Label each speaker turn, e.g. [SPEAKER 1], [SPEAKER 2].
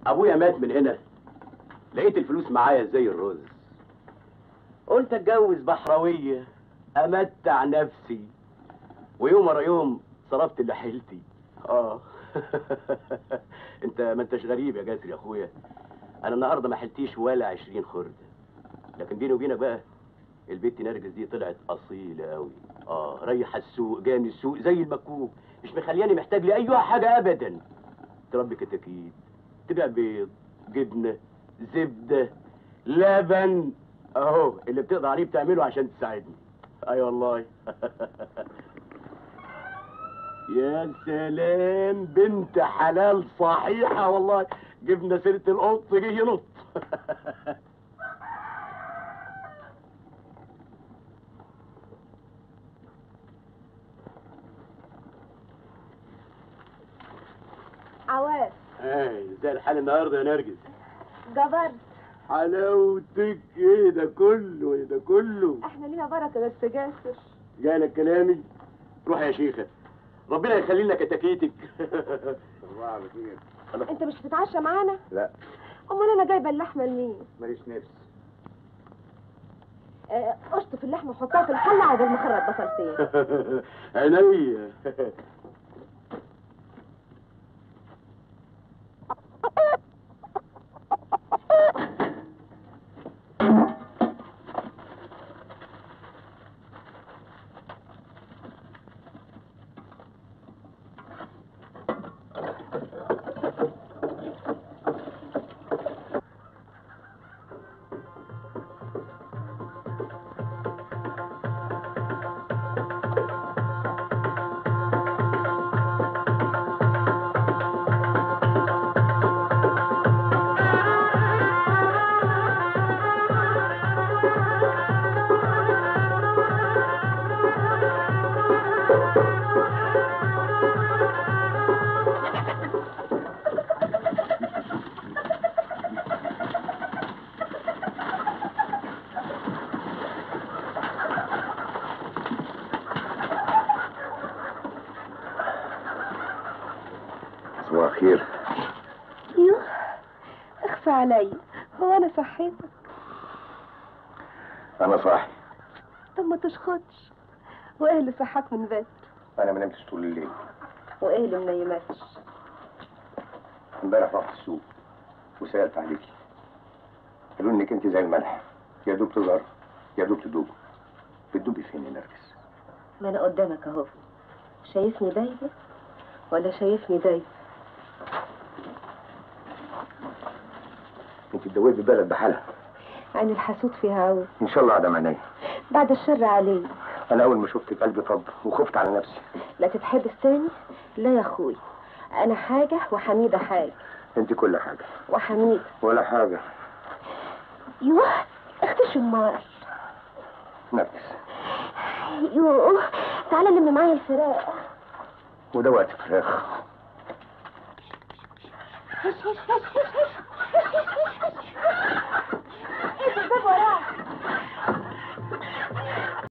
[SPEAKER 1] ابويا مات من هنا لقيت الفلوس معايا زي الرز قلت اتجوز بحراويه امتع نفسي ويوم ورا يوم صرفت اللي حيلتي اه انت ما انتش غريب يا جاسر يا اخويا انا النهارده ما حلتيش ولا عشرين خرده لكن بيني وبينك بقى البت نرجس دي طلعت اصيله قوي اه رايحه السوق جايه من السوق زي المكوك مش مخلياني محتاج لاي حاجه ابدا تربي كتاكيت تبيع بيض جبنه زبده لبن اهو اللي بتقدر عليه بتعمله عشان تساعدني اي أيوة والله يا سلام بنت حلال صحيحه والله جبنا سيره القط جه ينط
[SPEAKER 2] عواف
[SPEAKER 1] ايه زي الحال النهارده يا نرجس
[SPEAKER 2] جبرت
[SPEAKER 1] حلاوتك ايه ده كله ايه ده كله
[SPEAKER 2] احنا لينا بركه بس جاسر
[SPEAKER 1] جالك كلامي روح يا شيخه ربنا يخلي لنا كتاكيتك
[SPEAKER 3] صباح على خير
[SPEAKER 2] انت مش هتتعشى معانا
[SPEAKER 3] لا
[SPEAKER 2] امال انا جايبه اللحمه لمين
[SPEAKER 3] ماليش نفس
[SPEAKER 2] آه، اشطف اللحمه وحطها في الحله عقبال ما اخرج بصلتين
[SPEAKER 1] عينيا
[SPEAKER 3] صباح الخير
[SPEAKER 2] يوه اخفى علي هو انا صحيتك
[SPEAKER 3] انا صاحي
[SPEAKER 2] طب ما تشخطش وايه اللي صحاك من بدري
[SPEAKER 3] انا ما نمتش طول الليل
[SPEAKER 2] وايه اللي منيمكش
[SPEAKER 3] امبارح رحت السوق وسالت عليكي قالوا انك انت زي الملح يا دوب تظهر يا دوب تدوب بتدوبي فين يا نرجس
[SPEAKER 2] ما انا قدامك اهو شايفني دايبه ولا شايفني دايبه
[SPEAKER 3] انت تدوبي بلد بحالها
[SPEAKER 2] عين الحسود فيها عود
[SPEAKER 3] ان شاء الله عدم عينيا
[SPEAKER 2] بعد الشر عليه
[SPEAKER 3] انا اول ما شفتك قلبي طب وخفت على نفسي
[SPEAKER 2] لا تتحبس تاني لا يا اخوي انا حاجه وحميده حاجه
[SPEAKER 3] انت كل حاجه
[SPEAKER 2] وحميده
[SPEAKER 3] ولا حاجه
[SPEAKER 2] يوه اختشوا النار
[SPEAKER 3] نرجس
[SPEAKER 2] يوه تعالى لم معايا الفراق
[SPEAKER 3] وده وقت فراخ
[SPEAKER 2] هش هش هش هش هش هش هش هش ايه الباب وراك